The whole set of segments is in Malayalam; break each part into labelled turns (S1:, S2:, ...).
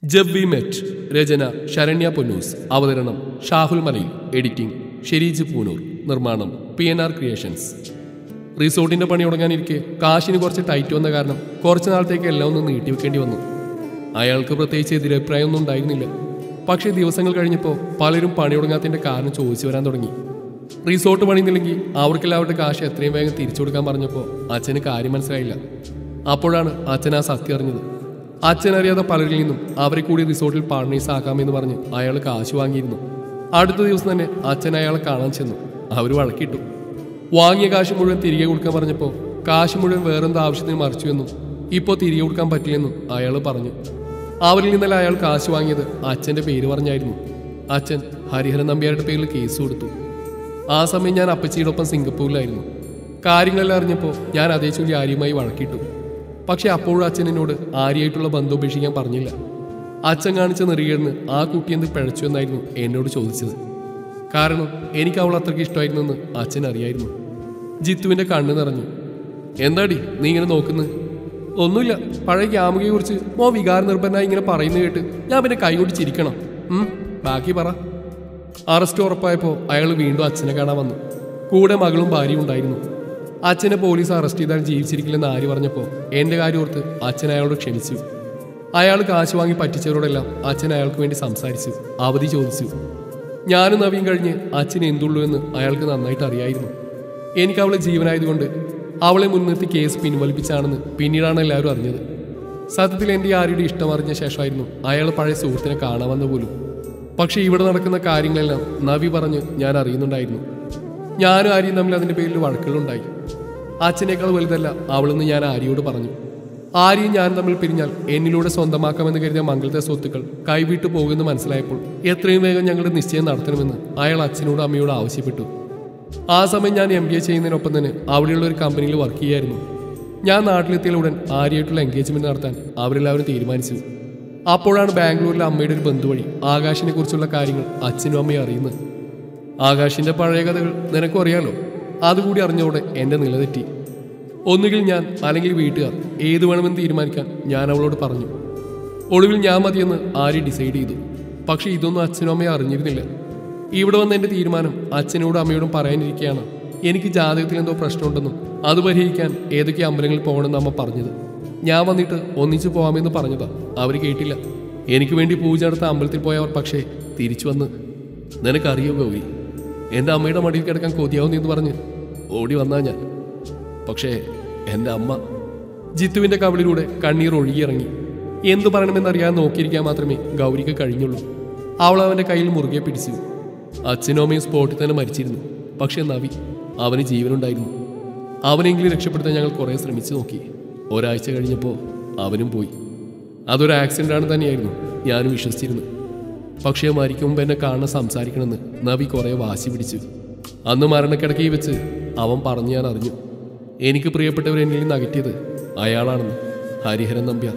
S1: ജബ് വി മെറ്റ് രചന ശരണ്യ പൊന്നൂസ് അവതരണം ഷാഹുൽ മലയിൽ എഡിറ്റിംഗ് ഷെരീജ് പൂനൂർ നിർമ്മാണം പി എൻ ആർ ക്രിയേഷൻസ് റിസോർട്ടിന്റെ പണി തുടങ്ങാനിരിക്കെ കാശിന് കുറച്ച് ടൈറ്റ് വന്ന കാരണം കുറച്ച് നാളത്തേക്ക് എല്ലാം ഒന്ന് നീട്ടിവെക്കേണ്ടി വന്നു അയാൾക്ക് പ്രത്യേകിച്ച് എതിരഭിപ്രായമൊന്നും ഉണ്ടായിരുന്നില്ല പക്ഷേ ദിവസങ്ങൾ കഴിഞ്ഞപ്പോൾ പലരും പണി തുടങ്ങാത്തതിന്റെ കാരണം ചോദിച്ചു വരാൻ തുടങ്ങി റിസോർട്ട് പണിയുന്നില്ലെങ്കിൽ അവർക്കെല്ലാവരുടെ കാശ് എത്രയും വേഗം തിരിച്ചു കൊടുക്കാൻ പറഞ്ഞപ്പോൾ അച്ഛന് കാര്യം മനസ്സിലായില്ല അപ്പോഴാണ് അച്ഛൻ ആ സത്യം അറിഞ്ഞത് അച്ഛൻ അറിയാതെ പലരിൽ നിന്നും അവരെ കൂടി റിസോർട്ടിൽ പാർട്ട്നേഴ്സ് ആക്കാമെന്ന് പറഞ്ഞ് അയാൾ കാശ് വാങ്ങിയിരുന്നു അടുത്ത ദിവസം തന്നെ അച്ഛൻ അയാളെ കാണാൻ ചെന്നു അവർ വഴക്കിട്ടു വാങ്ങിയ കാശ് മുഴുവൻ തിരികെ കൊടുക്കാൻ പറഞ്ഞപ്പോൾ കാശ് മുഴുവൻ വേറെന്ത് ആവശ്യത്തിന് മറിച്ചു എന്നും ഇപ്പോൾ തിരികെ കൊടുക്കാൻ പറ്റില്ലെന്നും അയാൾ പറഞ്ഞു അവരിൽ നിന്നല്ല അയാൾ കാശ് വാങ്ങിയത് അച്ഛൻ്റെ പേര് പറഞ്ഞായിരുന്നു അച്ഛൻ ഹരിഹരൻ നമ്പ്യാരുടെ പേരിൽ കേസ് കൊടുത്തു ആ സമയം ഞാൻ അപ്പച്ചിയുടെ ഒപ്പം സിംഗപ്പൂരിലായിരുന്നു കാര്യങ്ങളെല്ലാം അറിഞ്ഞപ്പോൾ ഞാൻ അതേ ചൊല്ലി ആര്യയുമായി വഴക്കിട്ടു പക്ഷെ അപ്പോഴും അച്ഛൻ എന്നോട് ആര്യയായിട്ടുള്ള ബന്ധം ഉപേക്ഷിക്കാൻ പറഞ്ഞില്ല അച്ഛൻ കാണിച്ച നെറികേടിന് ആ കുട്ടി എന്ത് പിഴച്ചു എന്നായിരുന്നു എന്നോട് ചോദിച്ചത് കാരണം എനിക്ക് അവൾ അത്രയ്ക്ക് ഇഷ്ടമായിരുന്നെന്ന് അച്ഛൻ അറിയായിരുന്നു ജിത്തുവിന്റെ കണ്ണ് നിറഞ്ഞു എന്താടി നീ ഇങ്ങനെ നോക്കുന്നത് ഒന്നുമില്ല പഴയ ക്യാമുകയെ കുറിച്ച് മോ വികാര നിർഭരനായി ഇങ്ങനെ പറയുന്നത് കേട്ട് ഞാൻ പിന്നെ കൈകൊട്ടി ചിരിക്കണം ഉം, ബാക്കി പറ അറസ്റ്റ് ഉറപ്പായപ്പോൾ അയാൾ വീണ്ടും അച്ഛനെ കാണാൻ വന്നു കൂടെ മകളും ഭാര്യയും ഉണ്ടായിരുന്നു അച്ഛനെ പോലീസ് അറസ്റ്റ് ചെയ്താൽ ജീവിച്ചിരിക്കില്ലെന്ന് ആര് പറഞ്ഞപ്പോൾ എൻ്റെ കാര്യം ഓർത്ത് അച്ഛൻ അയാളോട് ക്ഷമിച്ചു അയാൾ കാശ് വാങ്ങി പറ്റിച്ചവരോടെല്ലാം അച്ഛൻ അയാൾക്ക് വേണ്ടി സംസാരിച്ചു അവധി ചോദിച്ചു ഞാനും നവീൻ കഴിഞ്ഞ് അച്ഛൻ എന്തുള്ളൂ എന്ന് അയാൾക്ക് നന്നായിട്ട് അറിയായിരുന്നു എനിക്ക് അവളെ ജീവനായതുകൊണ്ട് അവളെ മുൻനിർത്തി കേസ് പിൻവലിപ്പിച്ചാണെന്ന് പിന്നീടാണ് എല്ലാവരും അറിഞ്ഞത് സത്യത്തിൽ എൻ്റെ ആരുടെ ഇഷ്ടം അറിഞ്ഞ ശേഷമായിരുന്നു അയാൾ പഴയ സുഹൃത്തിനെ കാണാമെന്ന പോലും പക്ഷേ ഇവിടെ നടക്കുന്ന കാര്യങ്ങളെല്ലാം നവി പറഞ്ഞ് ഞാൻ അറിയുന്നുണ്ടായിരുന്നു ഞാനും ആര്യയും തമ്മിൽ അതിൻ്റെ പേരിൽ വഴക്കുകളുണ്ടായി അച്ഛനേക്കാൾ വലുതല്ല അവളെന്ന് ഞാൻ ആര്യയോട് പറഞ്ഞു ആര്യയും ഞാൻ തമ്മിൽ പിരിഞ്ഞാൽ എന്നിലൂടെ സ്വന്തമാക്കാമെന്ന് കരുതിയ മംഗളത്തെ സ്വത്തുക്കൾ കൈവിട്ടു പോകുമെന്ന് മനസ്സിലായപ്പോൾ എത്രയും വേഗം ഞങ്ങളുടെ നിശ്ചയം നടത്തണമെന്ന് അയാൾ അച്ഛനോടും അമ്മയോട് ആവശ്യപ്പെട്ടു ആ സമയം ഞാൻ എം ബി എ ചെയ്യുന്നതിനൊപ്പം തന്നെ അവിടെയുള്ള ഒരു കമ്പനിയിൽ വർക്ക് ചെയ്യായിരുന്നു ഞാൻ നാട്ടിലെത്തിയ ഉടൻ ആര്യയായിട്ടുള്ള എൻഗേജ്മെന്റ് നടത്താൻ അവരെല്ലാവരും തീരുമാനിച്ചു അപ്പോഴാണ് ബാംഗ്ലൂരിലെ അമ്മയുടെ ഒരു ബന്ധു വഴി ആകാശിനെ കുറിച്ചുള്ള കാര്യങ്ങൾ അച്ഛനും അമ്മയും അറിയുന്നത് ആകാശിന്റെ പഴയ കഥകൾ നിനക്കും അറിയാലോ അതുകൂടി അറിഞ്ഞോടെ എന്റെ നിലതെറ്റി ഒന്നുകിൽ ഞാൻ അല്ലെങ്കിൽ വീട്ടുകാർ ഏത് വേണമെന്ന് തീരുമാനിക്കാൻ ഞാൻ അവളോട് പറഞ്ഞു ഒടുവിൽ ഞാൻ മതിയെന്ന് ആര്യ ഡിസൈഡ് ചെയ്തു പക്ഷെ ഇതൊന്നും അച്ഛനും അമ്മയും അറിഞ്ഞിരുന്നില്ല ഇവിടെ വന്ന എന്റെ തീരുമാനം അച്ഛനോടും അമ്മയോടും പറയാനിരിക്കുകയാണ് എനിക്ക് ജാതകത്തിൽ എന്തോ പ്രശ്നമുണ്ടെന്നും അത് പരിഹരിക്കാൻ ഏതൊക്കെ അമ്പലങ്ങളിൽ പോകണമെന്ന് അമ്മ പറഞ്ഞത് ഞാൻ വന്നിട്ട് ഒന്നിച്ചു പോകാമെന്ന് പറഞ്ഞതാ അവർ കേട്ടില്ല എനിക്ക് വേണ്ടി പൂജ നടത്ത അമ്പലത്തിൽ പോയവർ പക്ഷേ തിരിച്ചു വന്ന് നിനക്കറിയോ ഗൗരി എൻ്റെ അമ്മയുടെ മടിയിൽ കിടക്കാൻ കൊതിയാവുന്നെന്ന് പറഞ്ഞ് ഓടി വന്നാ ഞാൻ പക്ഷേ എൻ്റെ അമ്മ ജിത്തുവിൻ്റെ കവിളിലൂടെ കണ്ണീർ ഒഴുകിയിറങ്ങി എന്തു പറയണമെന്നറിയാൻ നോക്കിയിരിക്കാൻ മാത്രമേ ഗൗരിക്ക് കഴിഞ്ഞുള്ളൂ അവൾ അവൻ്റെ കയ്യിൽ മുറുകെ പിടിച്ചു അച്ഛനും അമ്മയും സ്പോട്ടിൽ തന്നെ മരിച്ചിരുന്നു പക്ഷേ നവി അവന് ജീവനുണ്ടായിരുന്നു അവനെങ്കിലും രക്ഷപ്പെടുത്താൻ ഞങ്ങൾ കുറേ ശ്രമിച്ചു നോക്കി ഒരാഴ്ച കഴിഞ്ഞപ്പോൾ അവനും പോയി അതൊരു ആക്സിഡൻ്റ് ആണ് തന്നെയായിരുന്നു ഞാനും വിശ്വസിച്ചിരുന്നു പക്ഷേ മരിക്കും മുമ്പ് എന്നെ കാണാൻ സംസാരിക്കണമെന്ന് നവി കുറെ വാശി പിടിച്ചു അന്ന് മരണക്കിടക്കയിൽ വെച്ച് അവൻ പറഞ്ഞു ഞാൻ അറിഞ്ഞു എനിക്ക് പ്രിയപ്പെട്ടവർ എന്നിൽ നിന്ന് അകറ്റിയത് അയാളാണെന്ന് ഹരിഹരൻ നമ്പ്യ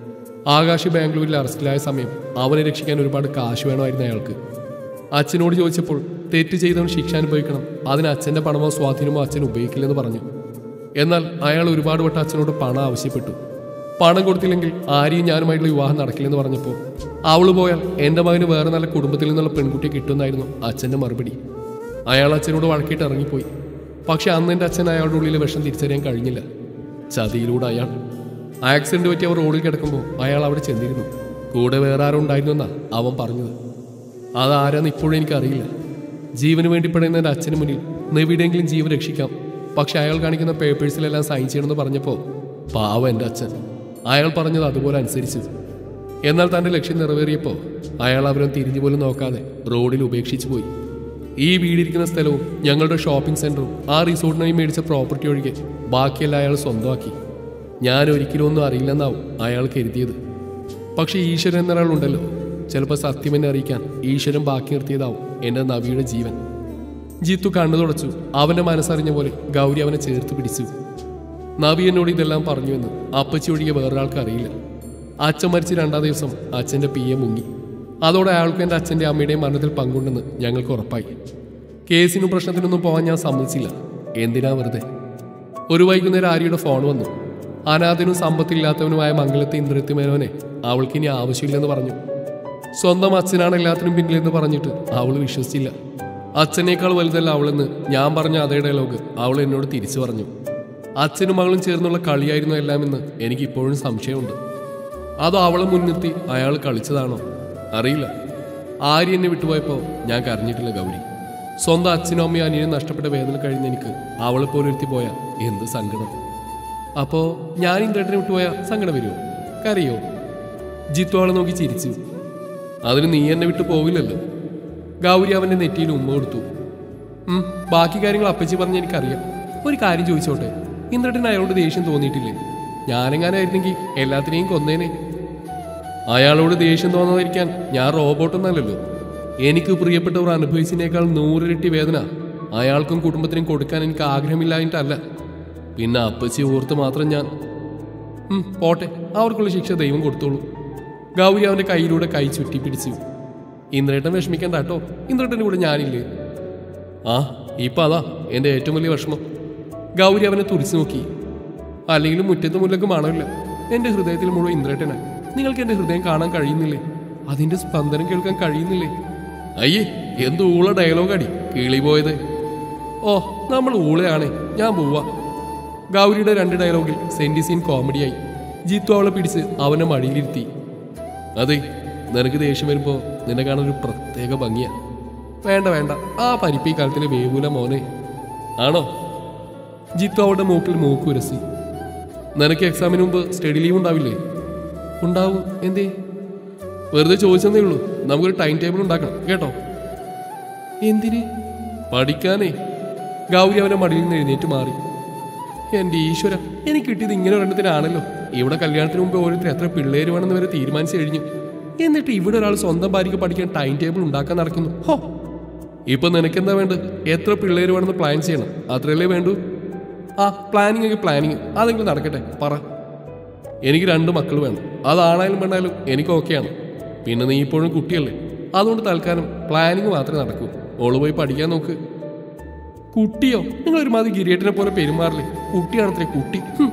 S1: ആകാശ് ബാംഗ്ലൂരിൽ അറസ്റ്റിലായ സമയം അവനെ രക്ഷിക്കാൻ ഒരുപാട് കാശ് വേണമായിരുന്നു അയാൾക്ക് അച്ഛനോട് ചോദിച്ചപ്പോൾ തെറ്റ് ചെയ്തവൻ ശിക്ഷ അനുഭവിക്കണം അതിന് അച്ഛൻ്റെ പണമോ സ്വാധീനമോ അച്ഛൻ ഉപയോഗിക്കില്ലെന്ന് പറഞ്ഞു എന്നാൽ അയാൾ ഒരുപാട് വട്ടം അച്ഛനോട് പണം ആവശ്യപ്പെട്ടു പണം കൊടുത്തില്ലെങ്കിൽ ആരെയും ഞാനുമായിട്ടുള്ള വിവാഹം നടക്കില്ലെന്ന് പറഞ്ഞപ്പോൾ അവള് പോയാൽ എൻ്റെ മകന് വേറെ നല്ല കുടുംബത്തിൽ നിന്നുള്ള പെൺകുട്ടിയെ കിട്ടുമെന്നായിരുന്നു അച്ഛൻ്റെ മറുപടി അയാൾ അച്ഛനോട് വഴക്കിയിട്ട് ഇറങ്ങിപ്പോയി പക്ഷെ അന്ന് എൻ്റെ അച്ഛൻ അയാളുടെ ഉള്ളിലെ വിഷം തിരിച്ചറിയാൻ കഴിഞ്ഞില്ല ചതിയിലൂടെ അയാൾ ആക്സിഡന്റ് പറ്റി അവർ റോഡിൽ കിടക്കുമ്പോൾ അയാൾ അവിടെ ചെന്നിരുന്നു കൂടെ വേറെ ആരും ഉണ്ടായിരുന്നു എന്നാ അവൻ പറഞ്ഞത് അതാരാന്ന് ഇപ്പോഴും എനിക്കറിയില്ല ജീവന് വേണ്ടി പെടുന്ന എൻ്റെ അച്ഛന് മുന്നിൽ എവിടെയെങ്കിലും ജീവൻ രക്ഷിക്കാം പക്ഷെ അയാൾ കാണിക്കുന്ന പേപ്പേഴ്സിലെല്ലാം സൈൻ ചെയ്യണമെന്ന് പറഞ്ഞപ്പോൾ പാവം എൻ്റെ അച്ഛൻ അയാൾ പറഞ്ഞത് അതുപോലെ അനുസരിച്ചു എന്നാൽ തൻ്റെ ലക്ഷ്യം നിറവേറിയപ്പോൾ അയാൾ അവരും തിരിഞ്ഞു പോലും നോക്കാതെ റോഡിൽ ഉപേക്ഷിച്ചു പോയി ഈ വീടിരിക്കുന്ന സ്ഥലവും ഞങ്ങളുടെ ഷോപ്പിംഗ് സെന്ററും ആ റിസോർട്ടിനായി മേടിച്ച പ്രോപ്പർട്ടി ഒഴികെ ബാക്കിയെല്ലാം അയാൾ സ്വന്തമാക്കി ഞാൻ ഒരിക്കലും ഒന്നും അറിയില്ലെന്നാവും അയാൾ കരുതിയത് പക്ഷേ ഈശ്വരൻ എന്നൊരാളുണ്ടല്ലോ ചിലപ്പോൾ സത്യം എന്നെ അറിയിക്കാൻ ഈശ്വരൻ ബാക്കി നിർത്തിയതാവും എൻ്റെ നവിയുടെ ജീവൻ ജിത്തു കണ്ണു തുടച്ചു അവന്റെ മനസ്സറിഞ്ഞ പോലെ ഗൗരി അവനെ ചേർത്ത് പിടിച്ചു നവി എന്നോട് ഇതെല്ലാം പറഞ്ഞുവെന്ന് അപ്പച്ചി ഒഴികെ വേറൊരാൾക്ക് അറിയില്ല അച്ഛൻ മരിച്ച രണ്ടാം ദിവസം അച്ഛൻ്റെ പി എ മുങ്ങി അതോടെ അയാൾക്കും എൻ്റെ അച്ഛൻ്റെ അമ്മയുടെയും മരണത്തിൽ പങ്കുണ്ടെന്ന് ഞങ്ങൾക്ക് ഉറപ്പായി കേസിനും പ്രശ്നത്തിനൊന്നും പോകാൻ ഞാൻ സമ്മതിച്ചില്ല എന്തിനാ വെറുതെ ഒരു വൈകുന്നേരം ആര്യയുടെ ഫോൺ വന്നു അനാഥനും സമ്പത്തില്ലാത്തവനുമായ മംഗലത്തെ ഇന്ദ്രത്തി മേനോനെ അവൾക്ക് ഇനി ആവശ്യമില്ലെന്ന് പറഞ്ഞു സ്വന്തം അച്ഛനാണ് എല്ലാത്തിനും പിന്നിലെന്ന് പറഞ്ഞിട്ട് അവൾ വിശ്വസിച്ചില്ല അച്ഛനേക്കാൾ വലുതല്ല അവളെന്ന് ഞാൻ പറഞ്ഞ അതേ ഡയലോഗ് അവൾ എന്നോട് തിരിച്ചു പറഞ്ഞു അച്ഛനും മകളും ചേർന്നുള്ള കളിയായിരുന്നു എല്ലാമെന്ന് എനിക്ക് ഇപ്പോഴും സംശയമുണ്ട് അതോ അവളെ മുൻനിർത്തി അയാൾ കളിച്ചതാണോ അറിയില്ല ആര്യ എന്നെ വിട്ടുപോയപ്പോൾ ഞാൻ കരഞ്ഞിട്ടില്ല ഗൗരി സ്വന്തം അച്ഛനും അമ്മയും അനിയനും നഷ്ടപ്പെട്ട വേദന കഴിഞ്ഞ എനിക്ക് അവളെ പോലെ ഒരുത്തി പോയ എന്ത് സങ്കടം അപ്പോ ഞാൻ ഇന്ദ്രേട്ടനെ വിട്ടുപോയ സങ്കടം വരുമോ കരയോ ജിത്തു അവളെ നോക്കി ചിരിച്ചു അതിന് നീ എന്നെ വിട്ടു പോവില്ലല്ലോ ഗൗരി അവന്റെ നെറ്റിയിൽ ഉമ്മ കൊടുത്തു ഉം, ബാക്കി കാര്യങ്ങൾ അപ്പച്ചി പറഞ്ഞ് എനിക്കറിയാം ഒരു കാര്യം ചോദിച്ചോട്ടെ ഇന്ദ്രേട്ടന് അയാളോട് ദേഷ്യം തോന്നിയിട്ടില്ലേ ഞാനെങ്ങാനായിരുന്നെങ്കിൽ എല്ലാത്തിനെയും കൊന്നേനെ അയാളോട് ദേഷ്യം തോന്നാതിരിക്കാൻ ഞാൻ റോബോട്ടൊന്നല്ലല്ലോ എനിക്ക് പ്രിയപ്പെട്ടവർ അനുഭവിച്ചതിനേക്കാൾ നൂറിരട്ടി വേദന അയാൾക്കും കുടുംബത്തിനും കൊടുക്കാൻ എനിക്ക് ആഗ്രഹമില്ലായിട്ടല്ല പിന്നെ അപ്പച്ചി ഓർത്ത് മാത്രം ഞാൻ ഉം, പോട്ടെ അവർക്കുള്ള ശിക്ഷ ദൈവം കൊടുത്തോളൂ ഗൗരി അവന്റെ കയ്യിലൂടെ കൈ ചുറ്റി പിടിച്ചു ഇന്ദ്രേട്ടൻ വിഷമിക്കണ്ട കേട്ടോ ഇന്ദ്രേട്ടൻ്റെ കൂടെ ഞാനില്ലേ ആ ഇപ്പൊ അതാ എന്റെ ഏറ്റവും വലിയ വിഷമം ഗൗരി അവനെ തുറിച്ചു നോക്കി അല്ലെങ്കിലും മുറ്റത്ത് മുല്ലക്ക് മണമില്ല എന്റെ ഹൃദയത്തിൽ മുഴുവൻ ഇന്ദ്രേട്ടനാ നിങ്ങൾക്ക് എന്റെ ഹൃദയം കാണാൻ കഴിയുന്നില്ലേ അതിന്റെ സ്പന്ദനം കേൾക്കാൻ കഴിയുന്നില്ലേ അയ്യേ എന്ത് ഊള ഡയലോഗാടി കിളി പോയത് ഓ നമ്മൾ ഊളയാണേ ഞാൻ പോവാ ഗൗരിയുടെ രണ്ട് ഡയലോഗിൽ സെന്റി സീൻ കോമഡിയായി ജീത്തു അവളെ പിടിച്ച് അവനെ മടിയിലിരുത്തി അതെ നിനക്ക് ദേഷ്യം വരുമ്പോ നിന്നെ കാണാൻ ഒരു പ്രത്യേക ഭംഗിയാ വേണ്ട വേണ്ട ആ പരിപ്പി കാലത്തിലെ വേവൂല മോനെ ആണോ ജിത്തു അവളുടെ മൂക്കിൽ മൂക്ക് ഉരസി നിനക്ക് എക്സാമിന് മുമ്പ് സ്റ്റഡി ലീവ് ഉണ്ടാവില്ലേ ഉണ്ടാവും എന്തേ വെറുതെ ചോദിച്ചെന്നേ ഉള്ളൂ നമുക്കൊരു ടൈം ടേബിൾ ഉണ്ടാക്കണം കേട്ടോ എന്തിന് പഠിക്കാനേ ഗൗരി അവന്റെ മടിയിൽ നിന്ന് എഴുന്നേറ്റ് മാറി എന്റെ ഈശ്വര എനിക്ക് കിട്ടിയത് ഇങ്ങനെ ഒരെണ്ണത്തിനാണല്ലോ ഇവിടെ കല്യാണത്തിന് മുമ്പ് ഓരോരുത്തർ എത്ര പിള്ളേര് വേണമെന്ന് വരെ തീരുമാനിച്ചു കഴിഞ്ഞു എന്നിട്ട് ഇവിടെ ഒരാൾ സ്വന്തം ഭാര്യയ്ക്ക് പഠിക്കാൻ ടൈം ടേബിൾ ഉണ്ടാക്കാൻ നടക്കുന്നു ഹോ ഇപ്പൊ നിനക്കെന്താ വേണ്ടത് എത്ര പിള്ളേര് വേണമെന്ന് പ്ലാൻ ചെയ്യണം അത്രയല്ലേ വേണ്ടൂ ആ പ്ലാനിങ് ഒക്കെ പ്ലാനിങ് അതെങ്കിലും നടക്കട്ടെ പറ എനിക്ക് രണ്ട് മക്കൾ വേണം അതാണായാലും വേണ്ടായാലും എനിക്ക് ഓക്കെയാണ് പിന്നെ നീ ഇപ്പോഴും കുട്ടിയല്ലേ അതുകൊണ്ട് തൽക്കാലം പ്ലാനിങ് മാത്രമേ നടക്കൂ ഓള് പോയി പഠിക്കാൻ നോക്ക് കുട്ടിയോ നിങ്ങൾ ഒരുമാതിരി ഗിരിയേട്ടനെ പോലെ പെരുമാറില്ലേ കുട്ടിയാണത്രേ കുട്ടി ഹും.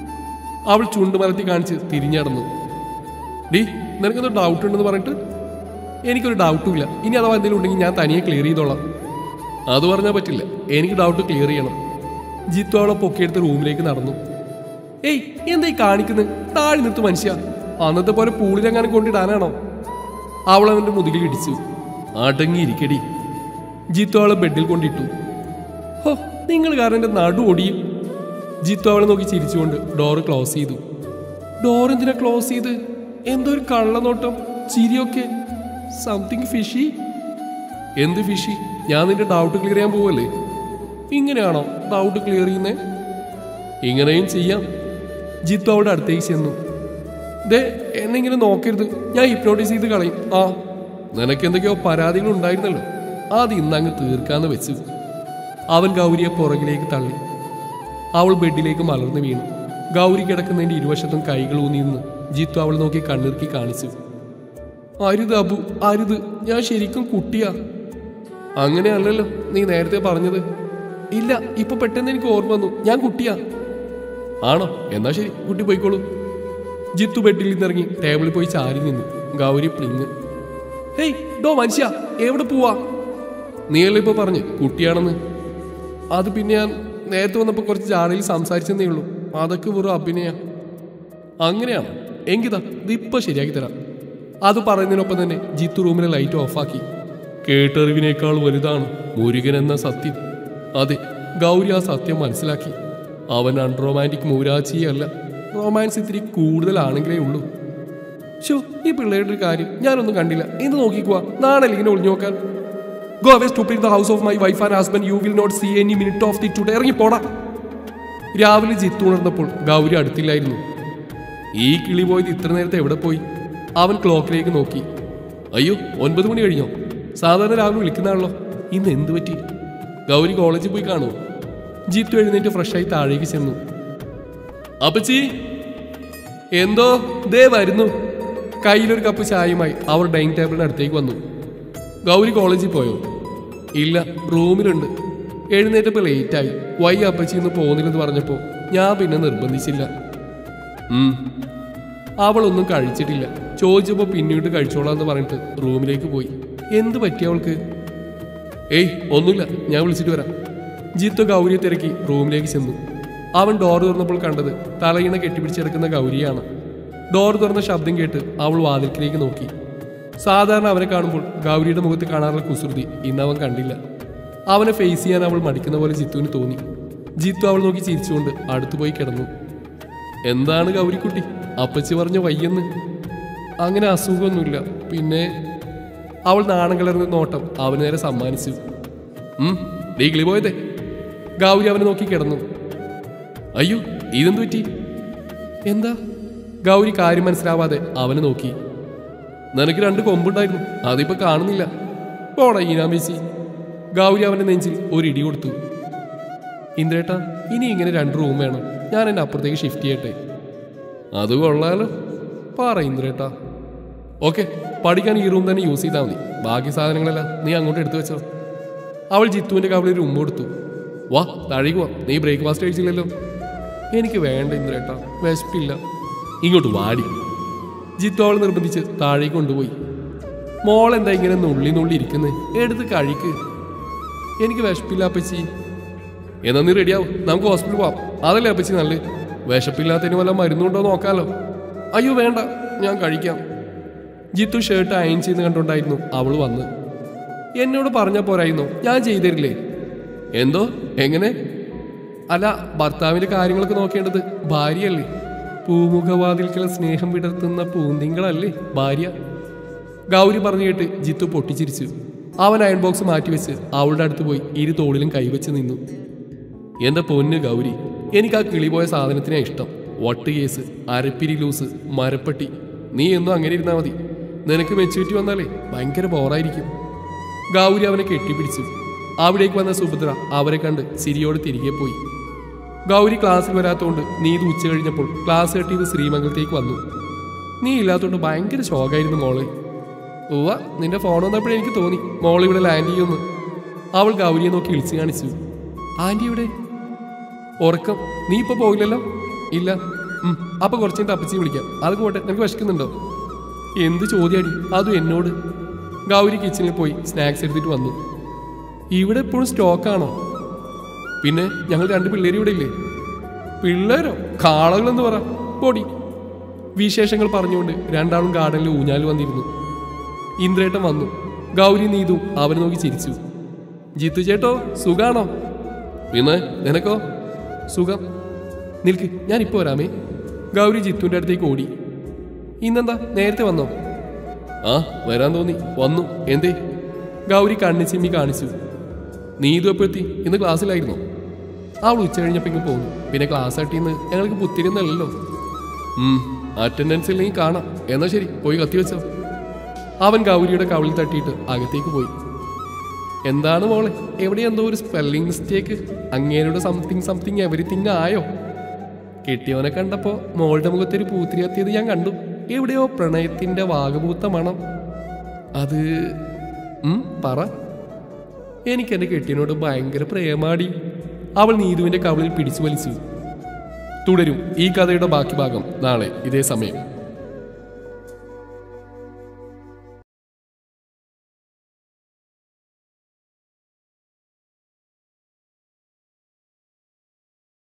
S1: അവൾ ചുണ്ട് മലത്തി കാണിച്ച് തിരിഞ്ഞടന്നു ഡീ നിനക്കെന്തോ ഡൗട്ട് ഉണ്ടെന്ന് പറഞ്ഞിട്ട് എനിക്കൊരു ഡൗട്ടും ഇല്ല ഇനി അഥവാ എന്തെങ്കിലും ഉണ്ടെങ്കിൽ ഞാൻ തനിയെ ക്ലിയർ ചെയ്തോളാം അത് പറഞ്ഞാൽ പറ്റില്ല എനിക്ക് ഡൗട്ട് ക്ലിയർ ചെയ്യണം ജിത്തു അവളെ പൊക്കിയെടുത്ത് റൂമിലേക്ക് നടന്നു ഏയ് എന്തായി കാണിക്കുന്നത് താഴെ നിർത്ത് മനുഷ്യ അന്നത്തെ പോലെ പൂളിലെങ്ങാനും കൊണ്ടിടാനാണോ അവൾ അവന്റെ മുതുകിൽ ഇടിച്ചു അടങ്ങിയിരിക്കടി ജിത്തു അവളെ ബെഡിൽ കൊണ്ടിട്ടു ഹോ നിങ്ങൾ കാരണം എൻ്റെ നടു ഒടിയും ജിത്തു അവളെ നോക്കി ചിരിച്ചുകൊണ്ട് ഡോറ് ക്ലോസ് ചെയ്തു ഡോർ എന്തിനാ ക്ലോസ് ചെയ്ത് എന്തോ ഒരു കള്ളനോട്ടം ചിരിയൊക്കെ സംതിങ് ഫിഷി എന്ത് ഫിഷി ഞാൻ നിന്റെ ഡൗട്ട് ക്ലിയർ ചെയ്യാൻ പോവല്ലേ ഇങ്ങനെയാണോ ഡൗട്ട് ക്ലിയർ ചെയ്യുന്നേ ഇങ്ങനെയും ചെയ്യാം ജിത്തു അവിടെ അടുത്തേക്ക് ചെന്നു ദേ എന്നെങ്കിലും നോക്കരുത് ഞാൻ ഹിപ്നോട്ടൈസ് ചെയ്ത് കളയും ആ നിനക്ക് എന്തൊക്കെയോ പരാതികൾ ഉണ്ടായിരുന്നല്ലോ അത് ഇന്നങ്ങ് തീർക്കാന്ന് വെച്ചു അവൻ ഗൗരിയെ പുറകിലേക്ക് തള്ളി അവൾ ബെഡിലേക്ക് മലർന്നു വീണു ഗൗരി കിടക്കുന്നതിന്റെ ഇരുവശത്തും കൈകൾ ഊന്നി നിന്ന് ജിത്തു അവൾ നോക്കി കണ്ണിറുക്കി കാണിച്ചു അരുത് അബു അരുത് ഞാൻ ശരിക്കും കുട്ടിയാ അങ്ങനെയല്ലല്ലോ നീ നേരത്തെ പറഞ്ഞത് ഇല്ല ഇപ്പൊ പെട്ടെന്ന് എനിക്ക് ഓർമ്മ വന്നു ഞാൻ കുട്ടിയാ ആണോ എന്നാ ശരി കുട്ടി പോയിക്കോളൂ ജിത്തു ബെഡിൽ നിന്നിറങ്ങി ടേബിളിൽ പോയി ചാരി നിന്നു ഗൗരി പ്ലിങ് ഹേയ് ഡോ മനുഷ്യ എവിടെ പോവാ നീയല്ലേ ഇപ്പൊ പറഞ്ഞു കുട്ടിയാണെന്ന് അത് പിന്നെ ഞാൻ നേരത്തെ വന്നപ്പോൾ കുറച്ച് ജാടയിൽ സംസാരിച്ചെന്നേ ഉള്ളൂ അതൊക്കെ വെറും അഭിനയ അങ്ങനെയാണോ എങ്കിതാ ഇതിപ്പോ ശരിയാക്കി തരാം അത് പറയുന്നതിനൊപ്പം തന്നെ ജിത്തു റൂമിലെ ലൈറ്റ് ഓഫാക്കി കേട്ടറിവിനേക്കാൾ വലുതാണ് മുരുകൻ എന്ന സത്യം അതെ ഗൗരി ആ സത്യം മനസ്സിലാക്കി അവൻ അൺറൊമാൻറ്റിക് മൂരാച്ചിയല്ല റൊമാൻസ് ഇത്തിരി കൂടുതലാണെങ്കിലേ ഉള്ളൂ ഷോ ഈ പിള്ളേരുടെ ഒരു കാര്യം ഞാനൊന്നും കണ്ടില്ല എന്ത് നോക്കിക്കുവാ നാളെ ഇങ്ങനെ ഒളിഞ്ഞു നോക്കാൻ go away stooping the house of my wife and husband you will not see any minute of the today ഇറങ്ങി പോടാ രാവിലെ ജിത്തു ഉണർന്നപ്പോൾ ഗൗരി അടുത്തില്ലായിരുന്നു ഈ കിളി പോയത് ഇത്ര നേരത്തെ എവിടെ പോയി അവൻ ക്ലോക്കിലേക്ക് നോക്കി അയ്യോ ഒൻപത് മണി കഴിഞ്ഞോ സാധാരണ രാവിലെ വിളിക്കുന്നതാണല്ലോ ഇന്ന് എന്ത് പറ്റി ഗൗരി കോളേജിൽ പോയി കാണുമോ ജിത്തു എഴുന്നേറ്റ് ഫ്രഷായി താഴേക്ക് ചെന്നു അപ്പച്ചി എന്തോ ദേ വരുന്നു കയ്യിലൊരു കപ്പ് ചായയുമായി അവർ ഡൈനിങ് ടേബിളിന് അടുത്തേക്ക് വന്നു ഗൗരി കോളേജിൽ പോയോ ഇല്ല റൂമിലുണ്ട് എഴുന്നേറ്റപ്പോൾ ലേറ്റായി വൈ അപ്പച്ചി ഇന്ന് പോകുന്നില്ലെന്ന് പറഞ്ഞപ്പോൾ ഞാൻ പിന്നെ നിർബന്ധിച്ചില്ല ഉം. അവളൊന്നും കഴിച്ചിട്ടില്ല ചോദിച്ചപ്പോൾ പിന്നീട് കഴിച്ചോളാന്ന് പറഞ്ഞിട്ട് റൂമിലേക്ക് പോയി എന്ത് പറ്റി അവൾക്ക് ഏയ് ഒന്നുമില്ല ഞാൻ വിളിച്ചിട്ട് വരാം ജിത്തു ഗൗരിയെ തിരക്കി റൂമിലേക്ക് ചെന്നു അവൻ ഡോർ തുറന്നപ്പോൾ കണ്ടത് തലയിണ കെട്ടിപ്പിടിച്ചെടുക്കുന്ന ഗൗരിയാണ് ഡോർ തുറന്ന ശബ്ദം കേട്ട് അവൾ വാതിൽക്കിലേക്ക് നോക്കി സാധാരണ അവനെ കാണുമ്പോൾ ഗൗരിയുടെ മുഖത്ത് കാണാറുള്ള കുസൃതി ഇന്ന് അവൻ കണ്ടില്ല അവനെ ഫേസ് ചെയ്യാൻ അവൾ മടിക്കുന്ന പോലെ ജിത്തുവിന് തോന്നി ജിത്തു അവൾ നോക്കി ചിരിച്ചുകൊണ്ട് അടുത്തു പോയി കിടന്നു എന്താണ് ഗൗരിക്കുട്ടി അപ്പച്ചി പറഞ്ഞ വയ്യെന്ന് അങ്ങനെ അസുഖമൊന്നുമില്ല പിന്നെ അവൾ നാണം കലർന്ന നോട്ടം അവന് നേരെ സമ്മാനിച്ചു ഉം ഡീഗ്ലി പോയതേ ഗൗരി അവനെ നോക്കി കിടന്നു അയ്യോ ഇതെന്ത് പറ്റി എന്താ ഗൗരി കാര്യം മനസ്സിലാവാതെ അവനെ നോക്കി നിനക്ക് രണ്ട് കൊമ്പുണ്ടായിരുന്നു അതിപ്പോ കാണുന്നില്ല പോടാ ഈനാമേച്ചി ഗൗരി അവന്റെ നെഞ്ചിൽ ഒരു ഇടി കൊടുത്തു ഇന്ദ്രേട്ടാ ഇനി ഇങ്ങനെ രണ്ട് റൂം വേണം ഞാൻ എന്നെ അപ്പുറത്തേക്ക് ഷിഫ്റ്റ് ചെയ്യട്ടെ അത് കൊള്ളാലോ പറ ഇന്ദ്രേട്ടാ ഓക്കെ പഠിക്കാൻ ഈ റൂം തന്നെ യൂസ് ചെയ്താൽ മതി ബാക്കി സാധനങ്ങളെല്ലാം നീ അങ്ങോട്ട് എടുത്തു വെച്ചോ അവൾ ജിത്തുവിന്റെ കവളിൽ ഒരു ഉമ്മ കൊടുത്തു വാ താഴേക്ക് വാ നീ ബ്രേക്ക്ഫാസ്റ്റ് കഴിച്ചില്ലല്ലോ എനിക്ക് വേണ്ട ഇന്ദ്രേട്ടാ വിശപ്പില്ല ഇങ്ങോട്ട് വാടി ജിത്തു അവൾ നിർബന്ധിച്ച് താഴേക്ക് കൊണ്ടുപോയി മോൾ എന്താ ഇങ്ങനെ നുള്ളി നുള്ളി ഇരിക്കുന്നത് എടുത്ത് കഴിക്ക് എനിക്ക് വിശപ്പില്ല അപ്പച്ചി എന്നാ നീ റെഡിയാവും നമുക്ക് ഹോസ്പിറ്റലിൽ പോവാം അതല്ലേ അപ്പച്ചി നല്ല വിശപ്പില്ലാത്തതിന് വല്ല മരുന്നുണ്ടോ നോക്കാലോ അയ്യോ വേണ്ട ഞാൻ കഴിക്കാം ജിത്തു ഷർട്ട് അയൺ ചെയ്ത് കണ്ടുകൊണ്ടായിരുന്നു അവൾ വന്ന് എന്നോട് പറഞ്ഞ പോരായിരുന്നു ഞാൻ ചെയ്തരില്ലേ എന്തോ എങ്ങനെ അല്ല ഭർത്താവിന്റെ കാര്യങ്ങളൊക്കെ നോക്കേണ്ടത് ഭാര്യയല്ലേ പൂമുഖവാതിൽക്കൽ സ്നേഹം വിടർത്തുന്ന പൂന്തിങ്കളല്ലേ ഭാര്യ ഗൗരി പറഞ്ഞു കേട്ട് ജിത്തു പൊട്ടിച്ചിരിച്ചു അവൻ അയൺ ബോക്സ് മാറ്റിവെച്ച് അവളുടെ അടുത്ത് പോയി ഇരു തോളിലും കൈവച്ച് നിന്നു എന്റെ പൊന്ന് ഗൗരി എനിക്ക് ആ കിളിപോയ സാധനത്തിനാ ഇഷ്ടം വട്ട് കേസ് അരപ്പിരി ലൂസ് മരപ്പട്ടി നീ എന്നും അങ്ങനെ ഇരുന്നാ മതി നിനക്ക് മെച്ചൂരിറ്റി വന്നാലേ ഭയങ്കര ബോറായിരിക്കും ഗൗരി അവനെ കെട്ടിപ്പിടിച്ചു അവിടേക്ക് വന്ന സുഭദ്ര അവരെ കണ്ട് ചിരിയോട് തിരികെ പോയി ഗൗരി ക്ലാസ്സിൽ വരാത്തോണ്ട് നീ ഇത് ഉച്ച കഴിഞ്ഞപ്പോൾ ക്ലാസ് കട്ട് ചെയ്ത് ശ്രീമംഗലത്തേക്ക് വന്നു നീ ഇല്ലാത്തോണ്ട് ഭയങ്കര ഷോക്കായിരുന്നു മോള് ഉവ്വ നിന്റെ ഫോൺ വന്നപ്പോഴേ എനിക്ക് തോന്നി മോൾ ഇവിടെ ലാൻഡ് ചെയ്യുമെന്ന് അവൾ ഗൗരിയെ നോക്കി വിളിച്ചു കാണിച്ചു ആന്റി ഇവിടെ ഉറക്കം നീ ഇപ്പൊ പോകില്ലല്ലോ ഇല്ല ഉം, അപ്പൊ കുറച്ചു തപ്പച്ചി വിളിക്കാം അത് പോട്ടെ നിനക്ക് വിശക്കുന്നുണ്ടോ എന്ത് ചോദ്യാടി അതും എന്നോട് ഗൗരി കിച്ചണിൽ പോയി സ്നാക്സ് എടുത്തിട്ട് വന്നു ഇവിടെ എപ്പോഴും സ്റ്റോക്കാണോ പിന്നെ ഞങ്ങൾ രണ്ട് പിള്ളേരും ഇവിടെ ഇല്ലേ പിള്ളേരോ കാളകളെന്ന് പറ പൊടി വിശേഷങ്ങൾ പറഞ്ഞുകൊണ്ട് രണ്ടാളും ഗാർഡനിൽ ഊഞ്ഞാൽ വന്നിരുന്നു ഇന്ദ്രേട്ടൻ വന്നു ഗൗരി നീതു അവനെ നോക്കി ചിരിച്ചു ജിത്തു ചേട്ടോ സുഖാണോ പിന്നെ നിനക്കോ സുഖം നിൽക്ക് ഞാൻ ഇപ്പോൾ വരാമേ ഗൗരി ജിത്തുവിൻ്റെ അടുത്തേക്ക് ഓടി ഇന്നെന്താ നേരത്തെ വന്നോ ആ വരാൻ തോന്നി വന്നു എന്തേ ഗൗരി കണ്ണി ചിമ്മി കാണിച്ചു നീതു എപ്പോഴെത്തി ഇന്ന് ക്ലാസ്സിലായിരുന്നോ അവൾ ഉച്ച കഴിഞ്ഞപ്പോൾ ഇങ്ങ് പോന്നു പിന്നെ ക്ലാസ് ആട്ടിന്ന് ഞങ്ങൾക്ക് പുത്തിരുന്നല്ലോ അറ്റൻഡൻസ് ഇല്ലെങ്കിൽ കാണാം എന്നാ ശരി പോയി കത്തി വെച്ചോ അവൻ ഗൗരിയുടെ കവിളിൽ തട്ടിയിട്ട് അകത്തേക്ക് പോയി എന്താണ് മോളെ എവിടെ എന്തോ ഒരു സ്പെല്ലിംഗ് മിസ്റ്റേക്ക് അങ്ങേരുടെ സംതിങ് സംതിങ് എവറിത്തിങ് ആയോ കെട്ടിയവനെ കണ്ടപ്പോ മോളുടെ മുഖത്തൊരു പൂത്തിരി കത്തിയത് ഞാൻ കണ്ടു എവിടെയോ പ്രണയത്തിന്റെ വാഗപൂത്ത മണം അത് ഉം, പറ എനിക്ക് എന്റെ കെട്ടിയനോട് ഭയങ്കര പ്രേമാടി അവൾ നീതുവിന്റെ കവിളിൽ പിടിച്ചു വലിച്ചു തുടരും ഈ കഥയുടെ ബാക്കി ഭാഗം നാളെ ഇതേ സമയം